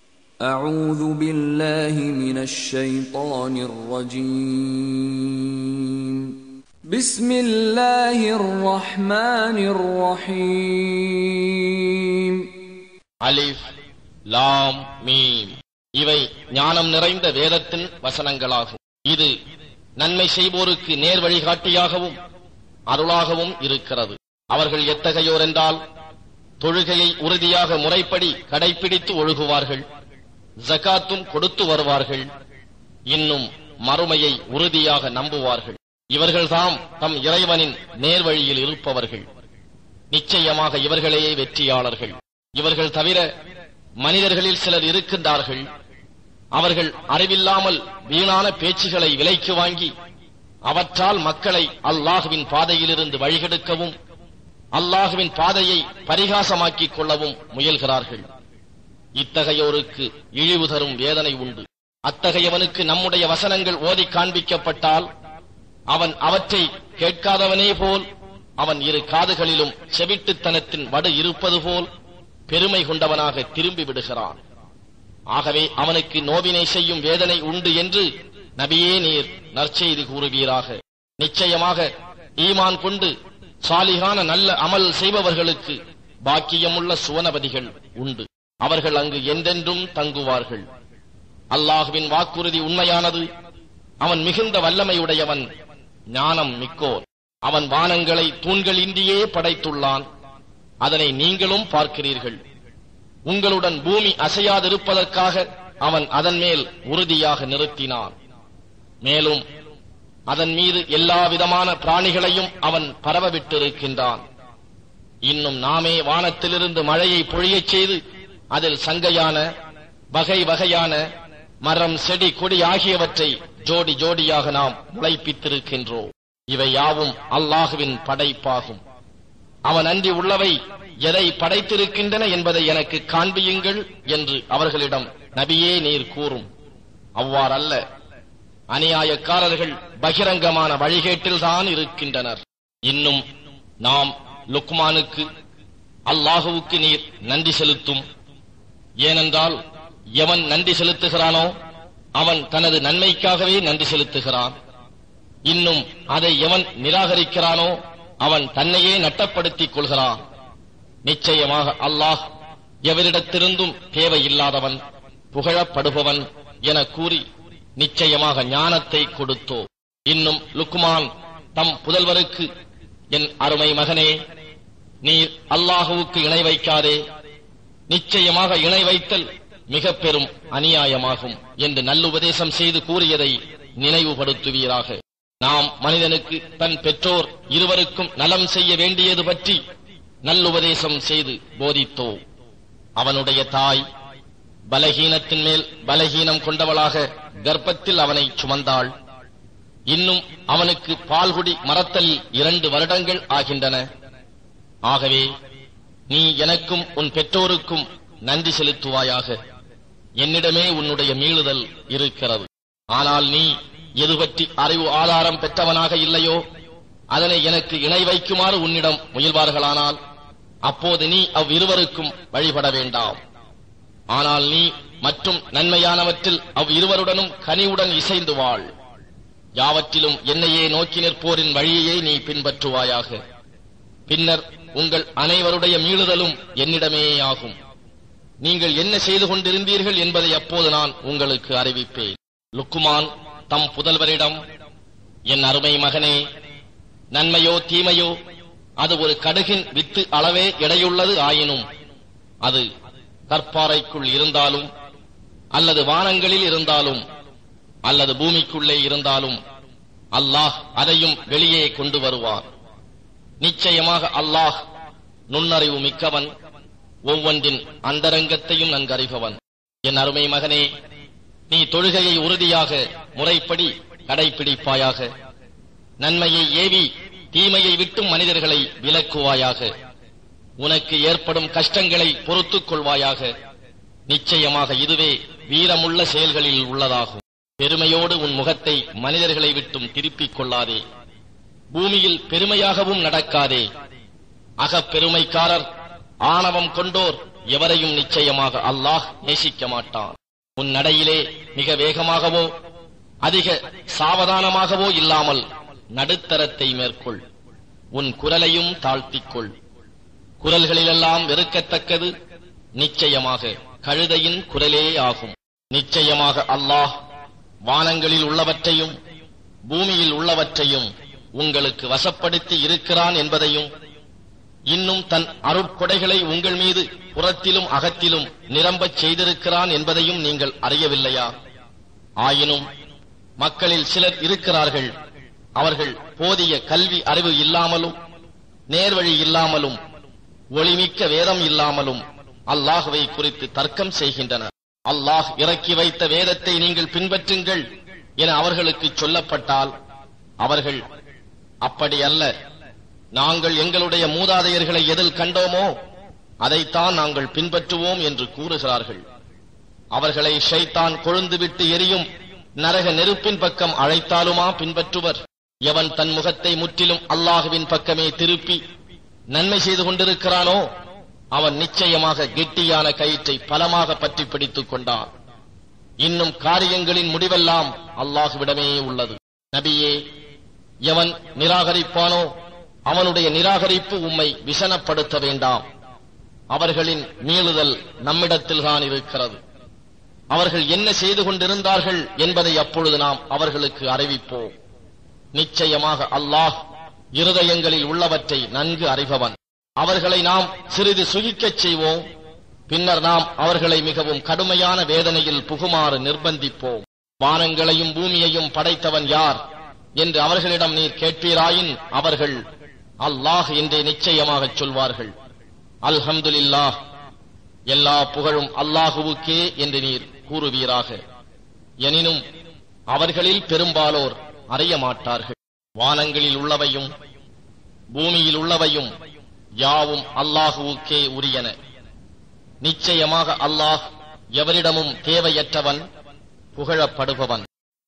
أعوذ بالله من الشيطان الرجيم بسم الله الرحمن الرحيم அலிஃப் லாம் மீம் இவை ஞானம் நிறைந்த வேதத்தின் வசனங்களாகும் இது நன்மை செய்வோருக்கு நேர் வழிகாட்டியாகவும் அருளாகவும் இருக்கிறது அவர்கள் எத்தகையோர் என்றால் தொழுகையை உறுதியாக முறைப்படி கடைபிடித்து ஒழுகுவார்கள் ஜகாத்தும் கொடுத்து வருவார்கள் இன்னும் மறுமையை உறுதியாக நம்புவார்கள் இவர்கள்தாம் தம் இறைவனின் நேர்வழியில் இருப்பவர்கள் நிச்சயமாக இவர்களே வெற்றியாளர்கள் இவர்கள் தவிர மனிதர்களில் சிலர் இருக்கின்றார்கள் அவர்கள் அறிவில்லாமல் வீணான பேச்சுகளை விலைக்கு வாங்கி அவற்றால் மக்களை அல்லாஹுவின் பாதையிலிருந்து வழிகெடுக்கவும் அல்லாஹுவின் பாதையை பரிகாசமாக்கிக் கொள்ளவும் முயல்கிறார்கள் இத்தகையோருக்கு இழிவு தரும் வேதனை உண்டு அத்தகையவனுக்கு நம்முடைய வசனங்கள் ஓதி காண்பிக்கப்பட்டால் அவன் அவற்றை கேட்காதவனே போல் அவன் இரு காதுகளிலும் செவிட்டுத்தனத்தின் வடு இருப்பது போல் பெருமை கொண்டவனாக திரும்பி விடுகிறான் ஆகவே அவனுக்கு நோவினை செய்யும் வேதனை உண்டு என்று நபியே நீர் நற்செய்தி கூறுவீராக நிச்சயமாக ஈமான் கொண்டு சாலிகான நல்ல அமல் செய்பவர்களுக்கு பாக்கியமுள்ள சுவனபதிகள் உண்டு அவர்கள் அங்கு என்றென்றும் தங்குவார்கள் அல்லாஹுவின் வாக்குறுதி உண்மையானது அவன் மிகுந்த வல்லமையுடையவன் ஞானம் மிக்கோர் அவன் வானங்களை தூண்களின்றியே படைத்துள்ளான் அதனை நீங்களும் பார்க்கிறீர்கள் உங்களுடன் பூமி அசையாதிருப்பதற்காக அவன் அதன் மேல் உறுதியாக நிறுத்தினான் மேலும் அதன் மீது எல்லா விதமான பிராணிகளையும் அவன் பரவவிட்டிருக்கின்றான் இன்னும் நாமே வானத்திலிருந்து மழையை பொழியச் செய்து அதில் சங்கையான வகை வகையான மரம் செடி கொடி ஆகியவற்றை ஜோடி ஜோடியாக நாம் முளைப்பித்திருக்கின்றோம் இவை யாவும் அல்லாஹுவின் படைப்பாகும் அவன் அன்றி உள்ளவை எதை படைத்திருக்கின்றன என்பதை எனக்கு காண்பியுங்கள் என்று அவர்களிடம் நபியே நீர் கூறும் அவ்வாறல்ல அநியாயக்காரர்கள் பகிரங்கமான வழிகேட்டில்தான் இருக்கின்றனர் இன்னும் நாம் லுக்மானுக்கு அல்லாஹுவுக்கு நீர் நன்றி செலுத்தும் ஏனென்றால் எவன் நன்றி செலுத்துகிறானோ அவன் தனது நன்மைக்காகவே நன்றி செலுத்துகிறான் இன்னும் அதை எவன் நிராகரிக்கிறானோ அவன் தன்னையே நட்டப்படுத்திக் கொள்கிறான் நிச்சயமாக அல்லாஹ் எவரிடத்திருந்தும் தேவையில்லாதவன் புகழப்படுபவன் என கூறி நிச்சயமாக ஞானத்தை கொடுத்தோ இன்னும் லுக்குமான் தம் புதல்வருக்கு என் அருமை மகனே நீர் அல்லாஹுவுக்கு இணை வைக்காதே நிச்சயமாக இணை வைத்தல் மிக பெரும் அநியாயமாகும் என்று நல்லுபதேசம் செய்து கூறியதை நினைவுபடுத்துவீராக நாம் மனிதனுக்கு தன் பெற்றோர் இருவருக்கும் நலம் செய்ய வேண்டியது பற்றி நல்லுபதேசம் செய்து போதித்தோ அவனுடைய தாய் பலகீனத்தின் மேல் பலகீனம் கொண்டவளாக கர்ப்பத்தில் அவனை சுமந்தாள் இன்னும் அவனுக்கு பால்குடி மரத்தல் இரண்டு வருடங்கள் ஆகின்றன ஆகவே நீ எனக்கும் உன் பெற்றோருக்கும் நன்றி செலுத்துவாயாக என்னிடமே உன்னுடைய மீளுதல் இருக்கிறது ஆனால் நீ எது பற்றி அறிவு ஆதாரம் பெற்றவனாக இல்லையோ அதனை எனக்கு இணை வைக்குமாறு உன்னிடம் முயல்வார்களானால் அப்போது நீ அவ்விருவருக்கும் வழிபட வேண்டாம் ஆனால் நீ மற்றும் நன்மையானவற்றில் அவ்விருவருடனும் கனிவுடன் இசைந்து வாழ் யாவற்றிலும் என்னையே நோக்கி நிற்போரின் வழியையே நீ பின்பற்றுவாயாக பின்னர் உங்கள் அனைவருடைய மீளுதலும் என்னிடமே ஆகும் நீங்கள் என்ன செய்து கொண்டிருந்தீர்கள் என்பதை அப்போது நான் உங்களுக்கு அறிவிப்பேன் லுக்குமான் தம் புதல்வரிடம் என் அருமை மகனே நன்மையோ தீமையோ அது ஒரு கடுகின் வித்து அளவே எடையுள்ளது ஆயினும் அது கற்பாறைக்குள் இருந்தாலும் அல்லது வானங்களில் இருந்தாலும் அல்லது பூமிக்குள்ளே இருந்தாலும் அல்லாஹ் அதையும் வெளியே கொண்டு வருவார் நிச்சயமாக அல்லாஹ் நுண்ணறிவு மிக்கவன் ஒவ்வொன்றின் அந்தரங்கத்தையும் நன்கறிபவன் என் அருமை மகனே நீ தொழுகையை உறுதியாக முறைப்படி கடைபிடிப்பாயாக நன்மையை ஏவி தீமையை விட்டும் மனிதர்களை விலக்குவாயாக உனக்கு ஏற்படும் கஷ்டங்களை பொறுத்துக் கொள்வாயாக நிச்சயமாக இதுவே வீரமுள்ள செயல்களில் உள்ளதாகும் பெருமையோடு உன் முகத்தை மனிதர்களை விட்டும் திருப்பிக் கொள்ளாதே பூமியில் பெருமையாகவும் நடக்காதே அகப்பெருமைக்காரர் ஆணவம் கொண்டோர் எவரையும் நிச்சயமாக அல்லாஹ் நேசிக்க மாட்டான் உன் நடையிலே மிக வேகமாகவோ அதிக சாவதானமாகவோ இல்லாமல் நடுத்தரத்தை மேற்கொள் உன் குரலையும் தாழ்த்திக்கொள் குரல்களிலெல்லாம் வெறுக்கத்தக்கது நிச்சயமாக கழுதையின் குரலே ஆகும் நிச்சயமாக அல்லாஹ் வானங்களில் உள்ளவற்றையும் பூமியில் உள்ளவற்றையும் உங்களுக்கு வசப்படுத்தி இருக்கிறான் என்பதையும் இன்னும் தன் அருட்கொடைகளை உங்கள் மீது புறத்திலும் அகத்திலும் நிரம்பச் செய்திருக்கிறான் என்பதையும் நீங்கள் அறியவில்லையா ஆயினும் மக்களில் சிலர் இருக்கிறார்கள் அவர்கள் போதிய கல்வி அறிவு இல்லாமலும் நேர்வழி இல்லாமலும் ஒளிமிக்க வேதம் இல்லாமலும் அல்லாஹுவை குறித்து தர்க்கம் செய்கின்றனர் அல்லாஹ் இறக்கி வைத்த வேதத்தை நீங்கள் பின்பற்றுங்கள் என அவர்களுக்கு சொல்லப்பட்டால் அவர்கள் அப்படி அல்ல நாங்கள் எங்களுடைய மூதாதையர்களை எதில் கண்டோமோ அதைத்தான் நாங்கள் பின்பற்றுவோம் என்று கூறுகிறார்கள் அவர்களை ஷைத்தான் கொழுந்துவிட்டு எரியும் நரக நெருப்பின் பக்கம் அழைத்தாலுமா பின்பற்றுவர் எவன் தன் முகத்தை முற்றிலும் அல்லாஹுவின் பக்கமே திருப்பி நன்மை செய்து கொண்டிருக்கிறானோ அவன் நிச்சயமாக கெட்டியான கயிற்றை பலமாக பற்றி பிடித்துக் கொண்டான் இன்னும் காரியங்களின் முடிவெல்லாம் அல்லாஹுவிடமே உள்ளது நபியே எவன் நிராகரிப்பானோ அவனுடைய நிராகரிப்பு உம்மை விசனப்படுத்த வேண்டாம் அவர்களின் மீளுதல் நம்மிடத்தில்தான் இருக்கிறது அவர்கள் என்ன செய்து கொண்டிருந்தார்கள் என்பதை அப்பொழுது நாம் அவர்களுக்கு அறிவிப்போம் நிச்சயமாக அல்லாஹ் இருதயங்களில் உள்ளவற்றை நன்கு அறிபவன் அவர்களை நாம் சிறிது சுகிக்கச் செய்வோம் பின்னர் நாம் அவர்களை மிகவும் கடுமையான வேதனையில் புகுமாறு நிர்பந்திப்போம் வானங்களையும் பூமியையும் படைத்தவன் யார் என்று அவர்களிடம் நீர் கேட்பீராயின் அவர்கள் அல்லாஹ் என்றே நிச்சயமாகச் சொல்வார்கள் அல்ஹம்துலில்லாஹ் எல்லா புகழும் அல்லாஹுவுக்கே என்று நீர் கூறுவீராக எனினும் அவர்களில் பெரும்பாலோர் அறிய மாட்டார்கள் வானங்களில் உள்ளவையும் பூமியில் உள்ளவையும் யாவும் அல்லாஹுவுக்கே உரியன நிச்சயமாக அல்லாஹ் எவரிடமும் தேவையற்றவன் புகழப்படுபவன்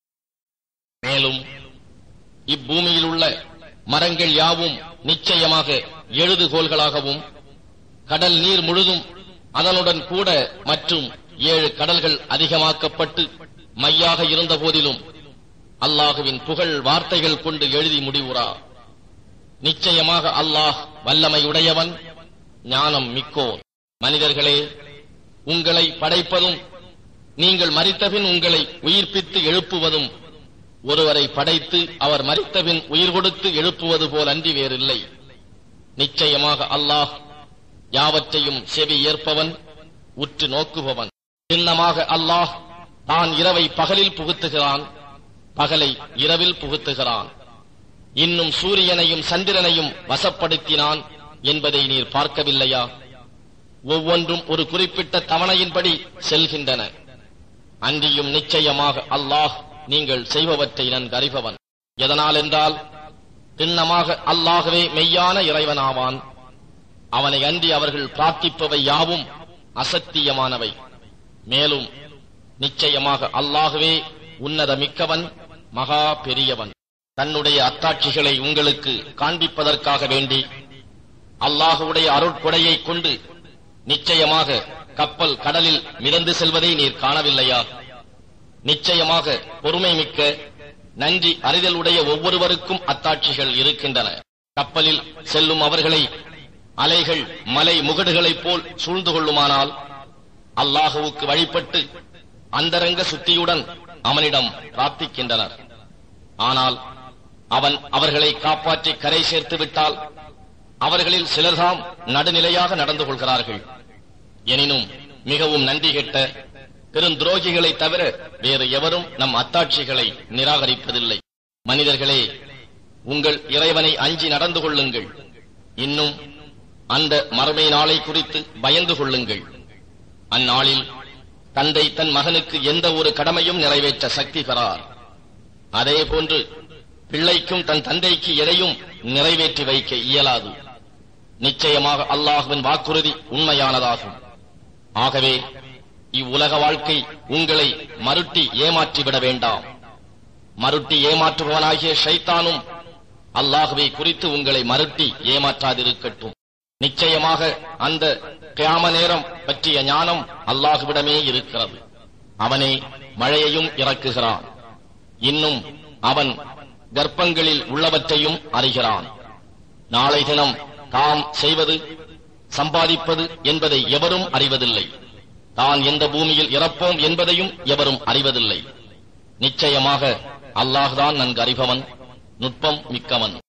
மேலும் இப்பூமியில் உள்ள மரங்கள் யாவும் நிச்சயமாக எழுதுகோள்களாகவும் கடல் நீர் முழுதும் அதனுடன் கூட மற்றும் ஏழு கடல்கள் அதிகமாக்கப்பட்டு மையாக இருந்த போதிலும் அல்லாஹுவின் புகழ் வார்த்தைகள் கொண்டு எழுதி முடிவுறா நிச்சயமாக அல்லாஹ் வல்லமையுடையவன் ஞானம் மிக்கோன் மனிதர்களே உங்களை படைப்பதும் நீங்கள் மரித்தபின் உங்களை உயிர்ப்பித்து எழுப்புவதும் ஒருவரை படைத்து அவர் மரித்தபின் உயிர் கொடுத்து எழுப்புவது போல் அன்றி வேறில்லை நிச்சயமாக அல்லாஹ் யாவற்றையும் செவி ஏற்பவன் உற்று நோக்குபவன் சின்னமாக அல்லாஹ் தான் இரவை பகலில் புகுத்துகிறான் பகலை இரவில் புகுத்துகிறான் இன்னும் சூரியனையும் சந்திரனையும் வசப்படுத்தினான் என்பதை நீர் பார்க்கவில்லையா ஒவ்வொன்றும் ஒரு குறிப்பிட்ட தவணையின்படி செல்கின்றன அன்றியும் நிச்சயமாக அல்லாஹ் நீங்கள் செய்பவற்றை நன்கறிபவன் எதனால் என்றால் திண்ணமாக அல்லாகவே மெய்யான இறைவனாவான் அவனை அன்றி அவர்கள் பிரார்த்திப்பவை யாவும் அசத்தியமானவை மேலும் நிச்சயமாக அல்லாகவே உன்னத மிக்கவன் மகா பெரியவன் தன்னுடைய அத்தாட்சிகளை உங்களுக்கு காண்பிப்பதற்காக வேண்டி அல்லாஹுடைய அருட்கொடையை கொண்டு நிச்சயமாக கப்பல் கடலில் மிதந்து செல்வதை நீர் காணவில்லையா நிச்சயமாக பொறுமை மிக்க நன்றி அறிதலுடைய ஒவ்வொருவருக்கும் அத்தாட்சிகள் இருக்கின்றன கப்பலில் செல்லும் அவர்களை அலைகள் மலை முகடுகளைப் போல் சூழ்ந்து கொள்ளுமானால் அல்லாஹுவுக்கு வழிபட்டு அந்தரங்க சுத்தியுடன் அவனிடம் பிரார்த்திக்கின்றனர் ஆனால் அவன் அவர்களை காப்பாற்றி கரை சேர்த்து விட்டால் அவர்களில் சிலர்தாம் நடுநிலையாக நடந்து கொள்கிறார்கள் எனினும் மிகவும் நன்றி கெட்ட பெருந்துரோகிகளை தவிர வேறு எவரும் நம் அத்தாட்சிகளை நிராகரிப்பதில்லை மனிதர்களே உங்கள் இறைவனை அஞ்சி நடந்து கொள்ளுங்கள் இன்னும் அந்த மறுமை நாளை குறித்து பயந்து கொள்ளுங்கள் அந்நாளில் தந்தை தன் மகனுக்கு எந்த ஒரு கடமையும் நிறைவேற்ற சக்தி பெறார் அதே போன்று பிள்ளைக்கும் தன் தந்தைக்கு எதையும் நிறைவேற்றி வைக்க இயலாது நிச்சயமாக அல்லாஹுவின் வாக்குறுதி உண்மையானதாகும் ஆகவே இவ்வுலக வாழ்க்கை உங்களை மருட்டி ஏமாற்றிவிட வேண்டாம் மருட்டி ஏமாற்றுபவனாகிய ஷைத்தானும் அல்லாஹுவை குறித்து உங்களை மருட்டி ஏமாற்றாதிருக்கட்டும் நிச்சயமாக அந்த கியாம நேரம் பற்றிய ஞானம் அல்லாஹுவிடமே இருக்கிறது அவனே மழையையும் இறக்குகிறான் இன்னும் அவன் கர்ப்பங்களில் உள்ளவற்றையும் அறிகிறான் நாளை தினம் தாம் செய்வது சம்பாதிப்பது என்பதை எவரும் அறிவதில்லை தான் எந்த பூமியில் இறப்போம் என்பதையும் எவரும் அறிவதில்லை நிச்சயமாக அல்லாஹ்தான் நன்கு அறிபவன் நுட்பம் மிக்கவன்